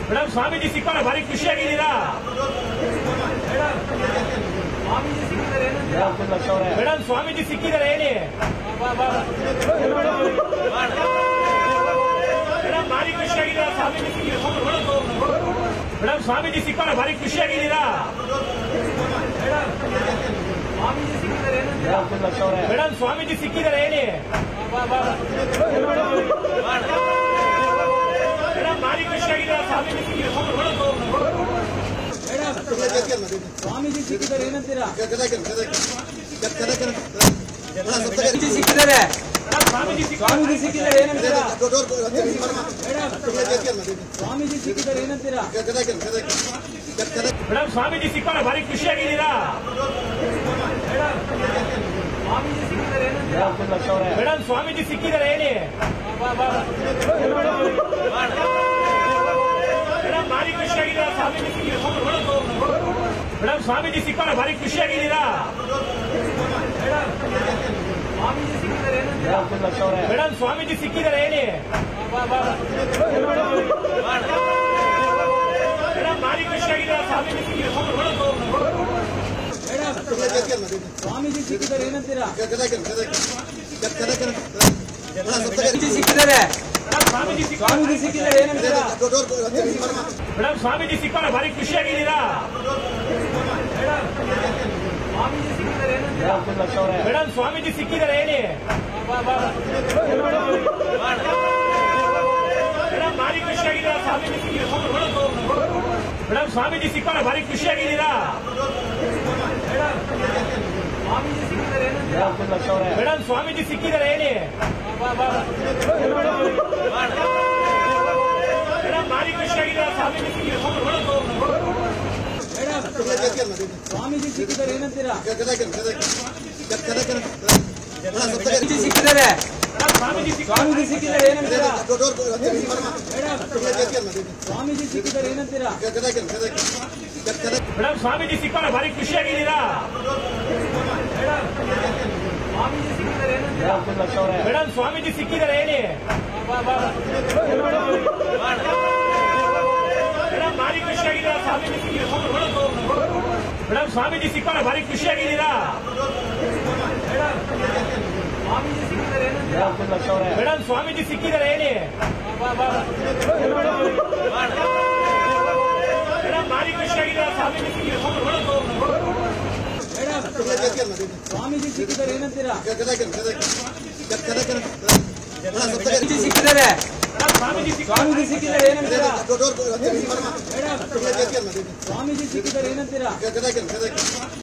madam Swamiji ಸಿಕ್ಕೋಣ ಭಾರಿ ಖುಷಿಯಾಗಿದ್ದೀರಾ madam Swamiji ಸಿಕ್ಕಿದ್ದಾರೆ ಹೇಳಿ ಮೇಡಮ್ ಭಾರಿ ಖುಷಿಯಾಗಿದ್ದೀರಾ ಸ್ವಾಮೀಜಿ ಸಿಕ್ಕಿದ್ದಾರೆ ಮೇಡಮ್ ಸ್ವಾಮೀಜಿ ಸಿಕ್ಕೋಣ ಭಾರಿ ಖುಷಿಯಾಗಿದ್ದೀರಾ ಮೇಡಮ್ ಸ್ವಾಮೀಜಿ ಸಿಕ್ಕಿದ್ದಾರೆ ಹೇಳಿ ಮೇಡಮ್ ಭಾರಿ ಖುಷಿಯಾಗಿದ್ದೀರಾ ಸ್ವಾಮೀಜಿ ಸಿಕ್ಕಿದ್ದಾರೆ ಸ್ವಾಮೀಜಿ ಸಿಕ್ಕಿದ್ದಾರೆ ಏನಂತೀರಾ ಮೇಡಮ್ ಸ್ವಾಮೀಜಿ ಸಿಕ್ಕಿದ್ದಾರೆ ಸ್ವಾಮೀಜಿ ಸಿಕ್ಕ ಸ್ವಾಮೀಜಿ ಸಿಕ್ಕಿದ್ದಾರೆ ಏನಂತೀರಾ ಸ್ವಾಮೀಜಿ ಸಿಕ್ಕಿದ್ದಾರೆ ಏನಂತೀರಾ ಮೇಡಮ್ ಸ್ವಾಮೀಜಿ ಸಿಕ್ಕೋಣ ಭಾರಿ ಖುಷಿಯಾಗಿದ್ದೀರಾ ಮೇಡಮ್ ಸ್ವಾಮೀಜಿ ಸಿಕ್ಕಿದ್ದಾರೆ ಹೇಳಿ ಮೇಡಮ್ ಭಾರಿ ಖುಷಿಯಾಗಿದ್ದೀರಾ ಸ್ವಾಮೀಜಿ ಸಿಕ್ಕಿದ್ದಾರೆ ಮೇಡಮ್ ಸ್ವಾಮೀಜಿ ಸಿಕ್ಕೋಣ ಭಾರಿ ಖುಷಿಯಾಗಿದ್ದೀರಾ ಮೇಡಮ್ ಸ್ವಾಮೀಜಿ ಸಿಕ್ಕಿದ್ದಾರೆ ಹೇಳಿ ಮೇಡಮ್ ಭಾರಿ ಖುಷಿಯಾಗಿದ್ದೀರಾ ಸ್ವಾಮೀಜಿ ಸಿಕ್ಕಿದ್ದಾರೆ ಸ್ವಾಮೀಜಿ ಸಿಕ್ಕಿದ್ದಾರೆ ಏನಂತೀರಾ ಮೇಡಮ್ ಸ್ವಾಮೀಜಿ ಸಿಕ್ಕಿದ್ದಾರೆ ಸ್ವಾಮೀಜಿ ಸಿಕ್ಕ ಸ್ವಾಮೀಜಿ ಸಿಕ್ಕಿದ್ದಾರೆ ಏನಂತೀರಾ ಮೇಡಮ್ ಸ್ವಾಮೀಜಿ ಸಿಕ್ಕೋಣ ಭಾರಿ ಖುಷಿಯಾಗಿದ್ದೀರಾ ಮೇಡಮ್ ಸ್ವಾಮೀಜಿ ಸಿಕ್ಕಿದ್ದಾರೆ ಹೇಳಿ ಮೇಡಮ್ ಭಾರಿ ಖುಷಿಯಾಗಿದ್ದೀರಾ ಸ್ವಾಮೀಜಿ ಸಿಕ್ಕಿದ್ದಾರೆ ಮೇಡಮ್ ಸ್ವಾಮೀಜಿ ಸಿಕ್ಕೋಣ ಭಾರಿ ಖುಷಿಯಾಗಿದ್ದೀರಾ ಮೇಡಮ್ ಸ್ವಾಮೀಜಿ ಸಿಕ್ಕಿದ್ದಾರೆ ಹೇಳಿ ಮೇಡಮ್ ಭಾರಿ ಖುಷಿಯಾಗಿದ್ದೀರಾ ಸ್ವಾಮೀಜಿ ಸಿಕ್ಕಿದ್ದಾರೆ ಸ್ವಾಮೀಜಿ ಸಿಕ್ಕಿದ್ದಾರೆ ಏನಂತೀರಾ ಮೇಡಮ್ ಸ್ವಾಮೀಜಿ ಸಿಕ್ಕಿದ್ದಾರೆ ಸ್ವಾಮೀಜಿ ಸಿಕ್ಕ ಸ್ವಾಮೀಜಿ ಸಿಕ್ಕಿದ್ದಾರೆ ಏನಂತೀರಾ ಸ್ವಾಮೀಜಿ ಸಿಕ್ಕಿದ್ದಾರೆ ಏನಂತೀರಾ ಮೇಡಮ್ ಸ್ವಾಮೀಜಿ ಸಿಕ್ಕೋಣ ಭಾರಿ ಖುಷಿಯಾಗಿದ್ದೀರಾ ಮೇಡಮ್ ಸ್ವಾಮೀಜಿ ಸಿಕ್ಕಿದ್ದಾರೆ ಹೇಳಿ ಮೇಡಮ್ ಭಾರಿ ಖುಷಿಯಾಗಿದ್ದೀರಾ ಸ್ವಾಮೀಜಿ ಸಿಕ್ಕಿದ್ದಾರೆ ಮೇಡಮ್ ಸ್ವಾಮೀಜಿ ಸಿಕ್ಕೋಣ ಭಾರಿ ಖುಷಿಯಾಗಿದ್ದೀರಾ ಮೇಡಮ್ ಸ್ವಾಮೀಜಿ ಸಿಕ್ಕಿದ್ದಾರೆ ಹೇಳಿ ಮೇಡಮ್ ಭಾರಿ ಖುಷಿಯಾಗಿದ್ದೀರಾ ಸ್ವಾಮೀಜಿ ಸಿಕ್ಕಿದ್ದಾರೆ ಸ್ವಾಮೀಜಿ ಸಿಕ್ಕಿದ್ದಾರೆ ಏನಂತೀರಾ ಸ್ವಾಮೀಜಿ ಸಿಕ್ಕಿದ್ದಾರೆ ಸ್ವಾಮೀಜಿ ಸಿಕ್ಕ ಸ್ವಾಮೀಜಿ ಸಿಕ್ಕಿದ್ದಾರೆ ಏನಂತೀರಾ ಸ್ವಾಮೀಜಿ ಸಿಕ್ಕಿದ್ದಾರೆ ಏನಂತೀರಾ